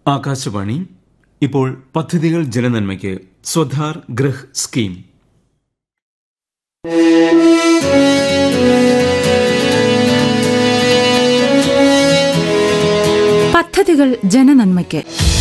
ആകാശവാണി ഇപ്പോൾ പദ്ധതികൾ ജനനന്മയ്ക്ക് സ്വധാർ ഗൃഹ് സ്കീം പദ്ധതികൾ ജനനന്മയ്ക്ക്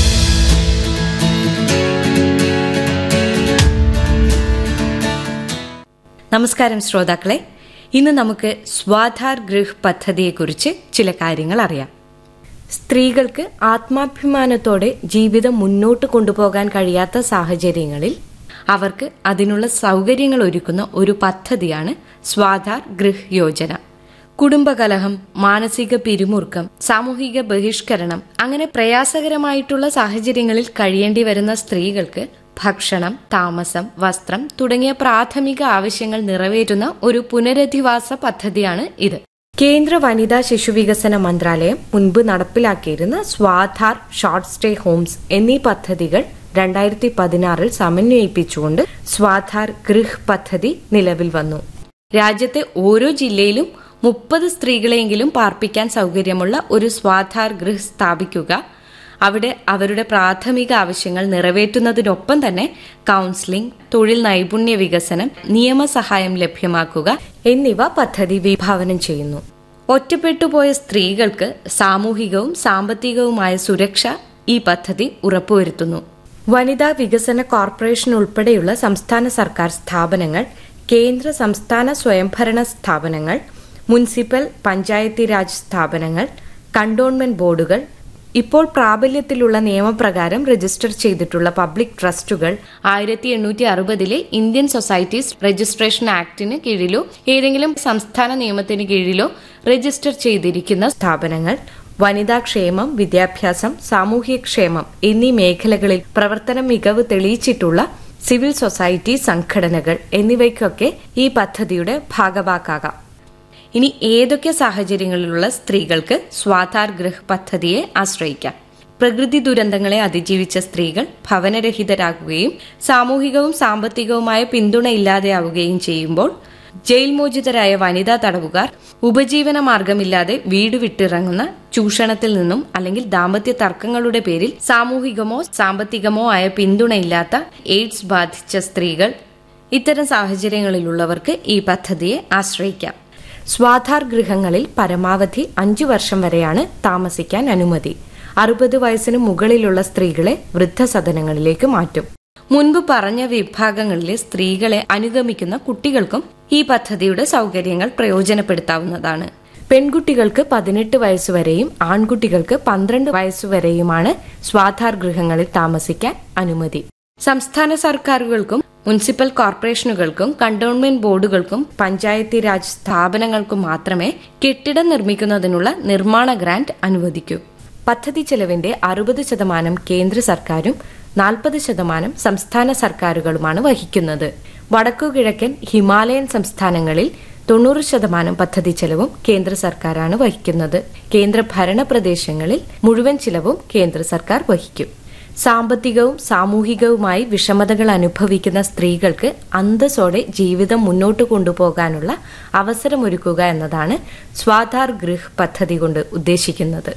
നമസ്കാരം ശ്രോതാക്കളെ ഇന്ന് നമുക്ക് സ്വാധാർ ഗൃഹ് പദ്ധതിയെക്കുറിച്ച് ചില കാര്യങ്ങൾ അറിയാം സ്ത്രീകൾക്ക് ആത്മാഭിമാനത്തോടെ ജീവിതം മുന്നോട്ട് കൊണ്ടുപോകാൻ കഴിയാത്ത സാഹചര്യങ്ങളിൽ അവർക്ക് അതിനുള്ള സൗകര്യങ്ങൾ ഒരുക്കുന്ന ഒരു പദ്ധതിയാണ് സ്വാധാർ ഗൃഹ് യോജന കുടുംബകലഹം മാനസിക പിരിമുറുക്കം സാമൂഹിക ബഹിഷ്കരണം അങ്ങനെ പ്രയാസകരമായിട്ടുള്ള സാഹചര്യങ്ങളിൽ കഴിയേണ്ടി വരുന്ന സ്ത്രീകൾക്ക് ഭക്ഷണം താമസം വസ്ത്രം തുടങ്ങിയ പ്രാഥമിക ആവശ്യങ്ങൾ നിറവേറ്റുന്ന ഒരു പുനരധിവാസ പദ്ധതിയാണ് ഇത് കേന്ദ്ര വനിതാ ശിശുവികസന മന്ത്രാലയം മുൻപ് നടപ്പിലാക്കിയിരുന്ന സ്വാധാർ ഷോർട്ട് സ്റ്റേ ഹോംസ് എന്നീ പദ്ധതികൾ രണ്ടായിരത്തി പതിനാറിൽ സമന്വയിപ്പിച്ചുകൊണ്ട് സ്വാധാർ ഗൃഹ് പദ്ധതി നിലവിൽ വന്നു രാജ്യത്തെ ഓരോ ജില്ലയിലും മുപ്പത് സ്ത്രീകളെയെങ്കിലും പാർപ്പിക്കാൻ സൗകര്യമുള്ള ഒരു സ്വാധാർ ഗൃഹ് സ്ഥാപിക്കുക അവിടെ അവരുടെ പ്രാഥമിക ആവശ്യങ്ങൾ നിറവേറ്റുന്നതിനൊപ്പം തന്നെ കൌൺസിലിംഗ് തൊഴിൽ നൈപുണ്യ വികസനം നിയമസഹായം ലഭ്യമാക്കുക എന്നിവ പദ്ധതി വിഭാവനം ചെയ്യുന്നു ഒറ്റപ്പെട്ടുപോയ സ്ത്രീകൾക്ക് സാമൂഹികവും സാമ്പത്തികവുമായ സുരക്ഷ ഈ പദ്ധതി ഉറപ്പുവരുത്തുന്നു വനിതാ വികസന കോർപ്പറേഷൻ ഉൾപ്പെടെയുള്ള സംസ്ഥാന സർക്കാർ സ്ഥാപനങ്ങൾ കേന്ദ്ര സംസ്ഥാന സ്വയംഭരണ സ്ഥാപനങ്ങൾ മുനിസിപ്പൽ പഞ്ചായത്തി രാജ് സ്ഥാപനങ്ങൾ കണ്ടോൺമെന്റ് ബോർഡുകൾ ഇപ്പോൾ പ്രാബല്യത്തിലുള്ള നിയമപ്രകാരം രജിസ്റ്റർ ചെയ്തിട്ടുള്ള പബ്ലിക് ട്രസ്റ്റുകൾ ആയിരത്തി എണ്ണൂറ്റി അറുപതിലെ ഇന്ത്യൻ സൊസൈറ്റീസ് രജിസ്ട്രേഷൻ ആക്ടിന് കീഴിലോ ഏതെങ്കിലും സംസ്ഥാന നിയമത്തിന് കീഴിലോ രജിസ്റ്റർ ചെയ്തിരിക്കുന്ന സ്ഥാപനങ്ങൾ വനിതാ ക്ഷേമം വിദ്യാഭ്യാസം സാമൂഹ്യക്ഷേമം എന്നീ മേഖലകളിൽ പ്രവർത്തന മികവ് തെളിയിച്ചിട്ടുള്ള സിവിൽ സൊസൈറ്റി സംഘടനകൾ എന്നിവയ്ക്കൊക്കെ ഈ പദ്ധതിയുടെ ഭാഗവാക്കാകാം ഇനി ഏതൊക്കെ സാഹചര്യങ്ങളിലുള്ള സ്ത്രീകൾക്ക് സ്വാധാർ ഗൃഹ് പദ്ധതിയെ ആശ്രയിക്കാം പ്രകൃതി ദുരന്തങ്ങളെ അതിജീവിച്ച സ്ത്രീകൾ ഭവനരഹിതരാകുകയും സാമൂഹികവും സാമ്പത്തികവുമായ പിന്തുണ ഇല്ലാതെയാവുകയും ചെയ്യുമ്പോൾ ജയിൽ മോചിതരായ വനിതാ തടവുകാർ ഉപജീവന മാർഗമില്ലാതെ വീട് വിട്ടിറങ്ങുന്ന ചൂഷണത്തിൽ നിന്നും അല്ലെങ്കിൽ ദാമ്പത്യ തർക്കങ്ങളുടെ പേരിൽ സാമൂഹികമോ സാമ്പത്തികമോ ആയ പിന്തുണയില്ലാത്ത എയ്ഡ്സ് ബാധിച്ച സ്ത്രീകൾ ഇത്തരം സാഹചര്യങ്ങളിലുള്ളവർക്ക് ഈ പദ്ധതിയെ ആശ്രയിക്കാം സ്വാധാർ ഗൃഹങ്ങളിൽ പരമാവധി അഞ്ചു വർഷം വരെയാണ് താമസിക്കാൻ അനുമതി അറുപത് വയസ്സിന് മുകളിലുള്ള സ്ത്രീകളെ വൃദ്ധസദനങ്ങളിലേക്ക് മാറ്റും മുൻപ് പറഞ്ഞ വിഭാഗങ്ങളിലെ സ്ത്രീകളെ അനുഗമിക്കുന്ന കുട്ടികൾക്കും ഈ പദ്ധതിയുടെ സൗകര്യങ്ങൾ പ്രയോജനപ്പെടുത്താവുന്നതാണ് പെൺകുട്ടികൾക്ക് പതിനെട്ട് വയസ്സുവരെയും ആൺകുട്ടികൾക്ക് പന്ത്രണ്ട് വയസ്സുവരെയുമാണ് സ്വാധാർ ഗൃഹങ്ങളിൽ താമസിക്കാൻ അനുമതി സംസ്ഥാന സർക്കാരുകൾക്കും മുനിസിപ്പൽ കോർപ്പറേഷനുകൾക്കും കണ്ടോൺമെന്റ് ബോർഡുകൾക്കും പഞ്ചായത്തി രാജ് സ്ഥാപനങ്ങൾക്കും മാത്രമേ കെട്ടിടം നിർമ്മിക്കുന്നതിനുള്ള നിർമ്മാണ ഗ്രാന്റ് അനുവദിക്കൂ പദ്ധതി ചെലവിന്റെ അറുപത് ശതമാനം കേന്ദ്ര സർക്കാരും നാൽപ്പത് ശതമാനം സംസ്ഥാന സർക്കാരുകളുമാണ് വഹിക്കുന്നത് വടക്കുകിഴക്കൻ ഹിമാലയൻ സംസ്ഥാനങ്ങളിൽ തൊണ്ണൂറ് ശതമാനം പദ്ധതി ചെലവും കേന്ദ്ര സർക്കാരാണ് വഹിക്കുന്നത് കേന്ദ്ര ഭരണ പ്രദേശങ്ങളിൽ മുഴുവൻ ചിലവും കേന്ദ്ര സർക്കാർ വഹിക്കും സാമ്പത്തികവും സാമൂഹികവുമായി വിഷമതകൾ അനുഭവിക്കുന്ന സ്ത്രീകൾക്ക് അന്തസ്സോടെ ജീവിതം മുന്നോട്ട് കൊണ്ടുപോകാനുള്ള അവസരമൊരുക്കുക എന്നതാണ് സ്വാധാർ ഗൃഹ് പദ്ധതി കൊണ്ട് ഉദ്ദേശിക്കുന്നത്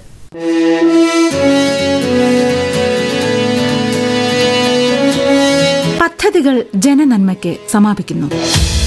പദ്ധതികൾ ജനനന്മയ്ക്ക് സമാപിക്കുന്നു